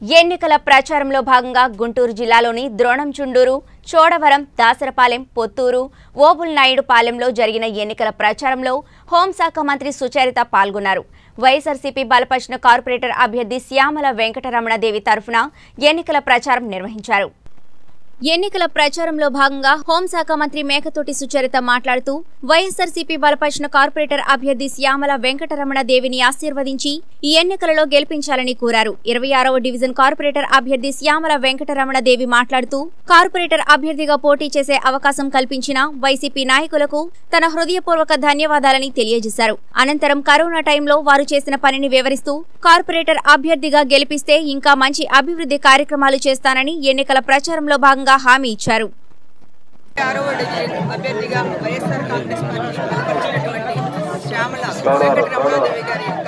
ఎన్నికల ప్రచారంలో భాగంగా గుంటూరు జిల్లాలోని ద్రోణంచుండూరు చోడవరం దాసరపాలెం పొత్తూరు ఓబుల్ నాయుడు పాలెంలో జరిగిన ఎన్నికల ప్రచారంలో హోంశాఖ మంత్రి సుచరిత పాల్గొన్నారు వైఎస్ఆర్సీపీ బలపరిచిన కార్పొరేటర్ అభ్యర్థి శ్యామల వెంకటరమణదేవి తరఫున ఎన్నికల ప్రచారం నిర్వహించారు ఎన్నికల ప్రచారంలో భాగంగా హోంశాఖ మంత్రి మేకతోటి సుచరిత మాట్లాడుతూ వైఎస్ఆర్సీపీ బలపరిచిన కార్పొరేటర్ అభ్యర్థి శ్యామల వెంకటరమణ దేవిని ఆశీర్వదించి ఈ ఎన్నికలలో గెలిపించాలని కోరారు ఇరవై ఆరవ డివిజన్ కార్పొరేటర్ అభ్యర్థి శ్యామల వెంకటరమణ దేవి మాట్లాడుతూ కార్పొరేటర్ అభ్యర్థిగా పోటీ చేసే అవకాశం కల్పించిన వైసీపీ నాయకులకు తన హృదయపూర్వక ధన్యవాదాలని తెలియజేశారు అనంతరం కరోనా టైంలో వారు చేసిన పనిని వివరిస్తూ కార్పొరేటర్ అభ్యర్థిగా గెలిపిస్తే ఇంకా మంచి అభివృద్ధి కార్యక్రమాలు చేస్తానని ఎన్నికల ప్రచారంలో భాగంగా హామీ ఇచ్చారు ఆరవ డివిజన్ అభ్యర్థిగా వైఎస్ఆర్ కాంగ్రెస్ పార్టీ బలపరిచినటువంటి శ్యామల వెంకటరమణాదేవి గారి యొక్క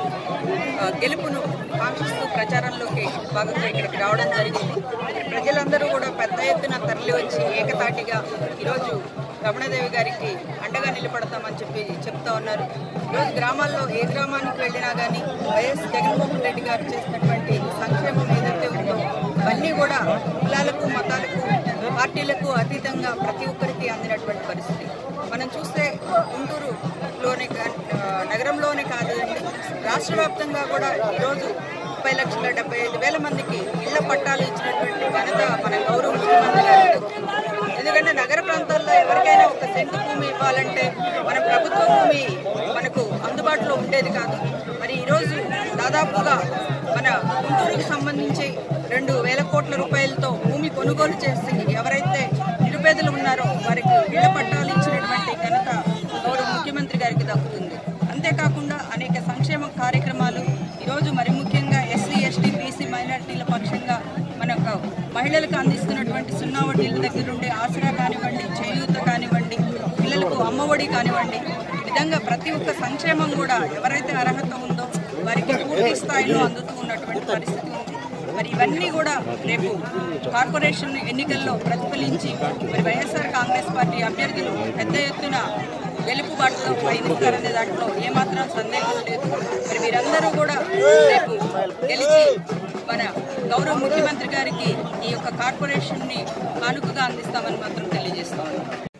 ఆ, గెలుపును కాంక్షిస్తూ ప్రచారంలోకి భాగంగా ఇక్కడికి రావడం జరిగింది ప్రజలందరూ కూడా పెద్ద ఎత్తున తరలి వచ్చి ఏకతాటిగా ఈరోజు రమణదేవి గారికి అండగా నిలబడతామని చెప్పి చెప్తా ఉన్నారు ఈరోజు గ్రామాల్లో ఏ గ్రామానికి వెళ్ళినా కానీ వైఎస్ జగన్మోహన్ రెడ్డి గారు చేసినటువంటి సంక్షేమం ఏదైతే ఉందో అవన్నీ కూడా కులాలకు మతాలకు పార్టీలకు అతీతంగా ప్రతి ఒక్కరికి అందినటువంటి పరిస్థితి మనం చూస్తే గుంటూరులోనే కా- ఆ, నగరంలోనే కాదండి రాష్ట్ర వ్యాప్తంగా కూడా ఈరోజు ముప్పై లక్షల డెబ్బై ఐదు వేల మందికి ఇళ్ల పట్టాలు ఇచ్చినటువంటి ఘనత మన గౌరవ ముఖ్యమంత్రి గారికి దక్కుతుంది. ఎందుకంటే నగర ప్రాంతాల్లో ఎవరికైనా ఒక సెంటు భూమి ఇవ్వాలంటే మన ప్రభుత్వ భూమి మనకు అందుబాటులో ఉండేది కాదు మరి ఈరోజు దాదాపుగా మన గుంటూరుకు సంబంధించి రెండు వేల కోట్ల రూపాయలతో భూమి కొనుగోలు చేసి ఎవరైతే నిరుపేదలు ఉన్నారో వారికి ఇళ్ల పట్టాలు ఇచ్చినటువంటి ఘనత గౌరవ ముఖ్యమంత్రి గారికి దక్కుతుంది అంతేకాకుండా అనేక సంక్షేమ కార్యక్రమాలు ఈరోజు మరి ముఖ్యంగా ఎస్సీ ఎస్టీ బీసీ మైనారిటీల పక్షంగా మనకు మహిళలకు అందిస్తున్నటువంటి సున్నా వడ్డీల దగ్గర ఉండే ఆసరా కానివ్వండి చేయూత కానివ్వండి పిల్లలకు అమ్మఒడి కానివ్వండి ఈ విధంగా ప్రతి ఒక్క సంక్షేమం కూడా ఎవరైతే అర్హత ఉందో వారికి పూర్తి స్థాయిలో అందుతూ ఉన్నటువంటి పరిస్థితి ఉంది మరి ఇవన్నీ కూడా రేపు కార్పొరేషన్ ఎన్నికల్లో ప్రతిఫలించి మరి వైఎస్ఆర్ కాంగ్రెస్ పార్టీ అభ్యర్థులు పెద్ద ఎత్తున గెలుపు బాటలో పయనిస్తారనే దాంట్లో ఏమాత్రం సందేహం లేదు మరి మీరందరూ కూడా రేపు గెలిచి మన గౌరవ ముఖ్యమంత్రి గారికి ఈ యొక్క కార్పొరేషన్ని కానుకగా అందిస్తామని మాత్రం తెలియజేస్తాము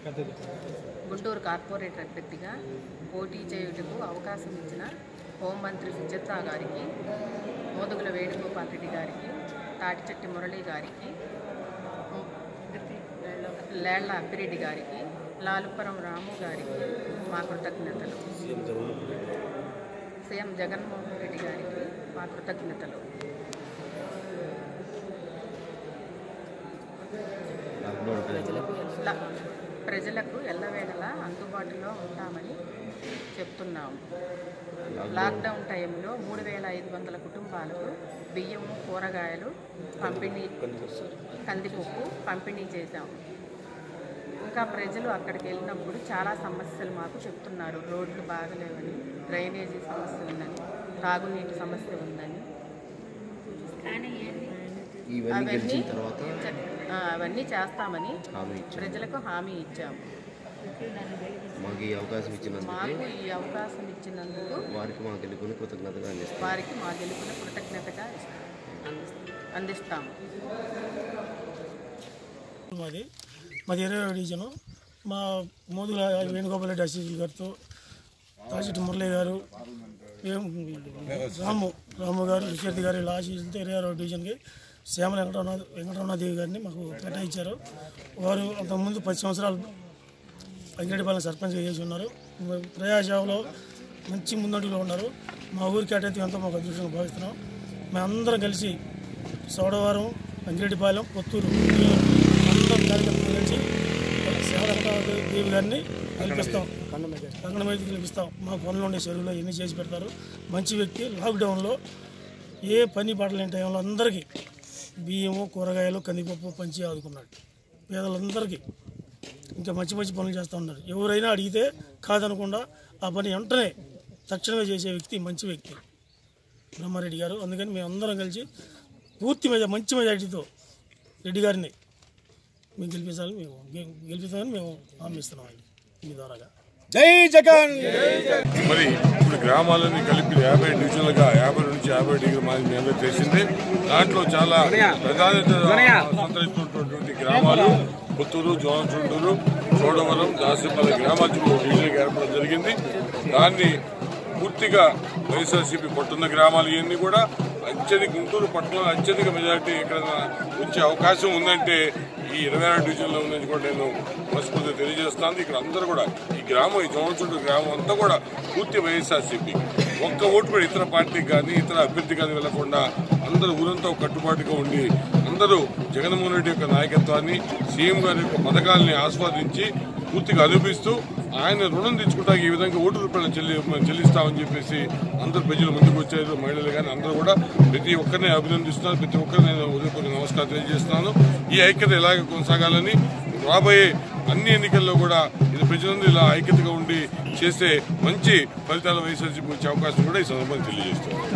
గుంటూరు కార్పొరేటర్ అభ్యర్థిగా పోటీ చేయుటకు అవకాశం ఇచ్చిన హోంమంత్రి సుచిత్ర గారికి మోదుగుల వేణుగోపాల్ రెడ్డి గారికి తాటిచెట్టి మురళి గారికి లేళ్ల అప్పిరెడ్డి గారికి లాలుపురం రాము గారికి మా కృతజ్ఞతలు సీఎం జగన్మోహన్ రెడ్డి గారికి మా కృతజ్ఞతలు ల- ప్రజలకు ఎల్లవేళలా అందుబాటులో ఉంటామని చెప్తున్నాము లాక్డౌన్ టైంలో మూడు వేల ఐదు వందల కుటుంబాలకు బియ్యము కూరగాయలు పంపిణీ కందిపప్పు పంపిణీ చేశాం ఇంకా ప్రజలు అక్కడికి వెళ్ళినప్పుడు చాలా సమస్యలు మాకు చెప్తున్నారు రోడ్లు బాగలేవని డ్రైనేజీ సమస్య ఉందని తాగునీటి సమస్య ఉందని ఇవన్నీ అవన్నీ గెలిచిన తర్వాత ఆ, అవన్నీ చేస్తామని హామీ ఇచ్చారు ప్రజలకు హామీ ఇచ్చాము మాకు ఈ అవకాశం ఇచ్చినందుకు మాకు ఈ అవకాశం ఇచ్చినందుకు వారికి మా గెలుపుని కృతజ్ఞతగా అందిస్తాం వారికి మా గెలుపును కృతజ్ఞతగా అందిస్తాము మాది మాది ఇరవై డివిజను మా మోదుల వేణుగోపాల్ రెడ్డి అశీష్ గారితో తాచిటి మురళి గారు వేం- రాము రాము గారు సుశీర్తి గారు ఇలా ఆశీస్సులతో ఇరవై ఆరో డివిజన్కి శ్యామల వెంకటరమణ వెంకటరమణాదేవి గారిని మాకు కేటాయించారు వారు అంతకుముందు పది సంవత్సరాలు వెంకటపాలెం సర్పంచ్గా చేసి ఉన్నారు ప్రజాసేవలో మంచి ముందంటులో ఉన్నారు మా ఊరి కేటాయితే ఎంతో మాకు అదృష్టంగా భావిస్తున్నాం మేమందరం కలిసి సోడవరం వెంకటపాలెం పొత్తూరు అందరం కార్యకర్తలు కలిసి దేవి గారిని గెలిపిస్తాం కంగన మీద గెలిపిస్తాం మా పనులు ఉండే చెరువులో ఎన్ని చేసి పెడతారు మంచి వ్యక్తి లాక్డౌన్లో ఏ పని పాటలేని టైంలో అందరికీ బియ్యము కూరగాయలు కందిపప్పు పంచి ఆదుకున్నాడు పేదలందరికీ ఇంకా మంచి మంచి పనులు చేస్తూ ఉన్నారు ఎవరైనా అడిగితే కాదనకుండా ఆ పని వెంటనే తక్షణమే చేసే వ్యక్తి మంచి వ్యక్తి బ్రహ్మారెడ్డి గారు అందుకని మేము అందరం కలిసి పూర్తి మెజా మంచి మెజార్టీతో రెడ్డి గారిని మేము గెలిపించాలని మేము గె- గెలిపిస్తామని మేము హామీ ఇస్తున్నాం ఆయన మీ ద్వారాగా జై జగన్ మరి ఇప్పుడు గ్రామాలన్నీ కలిపి యాభై డివిజన్లుగా యాభై నుంచి యాభై డిగ్రీ మాది మీ అందరూ తెలిసిందే దాంట్లో చాలా ప్రాధాన్యత సంతరిస్తున్నటువంటి గ్రామాలు పుత్తూరు జోనచుండూరు చోడవరం దాసిపల్లి గ్రామాలకు డివిజన్గా ఏర్పడడం జరిగింది దాన్ని పూర్తిగా వైఎస్ఆర్సీపీ పట్టున్న గ్రామాలు ఇవన్నీ కూడా అత్యధిక గుంటూరు పట్టణంలో అత్యధిక మెజార్టీ ఎక్కడైనా వచ్చే అవకాశం ఉందంటే ఈ ఇరవై ఆరు డివిజన్లో ఉందని కూడా నేను మనస్ఫూర్తిగా తెలియజేస్తాను ఇక్కడ అందరూ కూడా ఈ గ్రామం ఈ జోనచుంటూ గ్రామం అంతా కూడా పూర్తి వైఎస్ఆర్సీపీ ఒక్క ఓటు కూడా ఇతర పార్టీకి కానీ ఇతర అభ్యర్థి కానీ వెళ్లకుండా అందరూ ఊరంతా ఒక కట్టుబాటుగా ఉండి అందరూ జగన్మోహన్ రెడ్డి యొక్క నాయకత్వాన్ని సీఎం గారి యొక్క పథకాలని ఆస్వాదించి పూర్తిగా అనుభవిస్తూ ఆయన రుణం తెచ్చుకుంటా ఈ విధంగా ఓటు రూపాయలు చెల్లి చెల్లిస్తామని చెప్పేసి అందరు ప్రజలు ముందుకు వచ్చారు మహిళలు కానీ అందరూ కూడా ప్రతి ఒక్కరిని అభినందిస్తున్నారు ప్రతి ఒక్కరిని నేను ఉదయపూర్వక నమస్కారం తెలియజేస్తున్నాను ఈ ఐక్యత ఇలాగే కొనసాగాలని రాబోయే అన్ని ఎన్నికల్లో కూడా ఇది ప్రజలందరూ ఇలా ఐక్యతగా ఉండి చేస్తే మంచి ఫలితాలు వైఎస్ఆర్సీపీ వచ్చే అవకాశం కూడా ఈ సందర్భంగా తెలియజేస్తున్నాను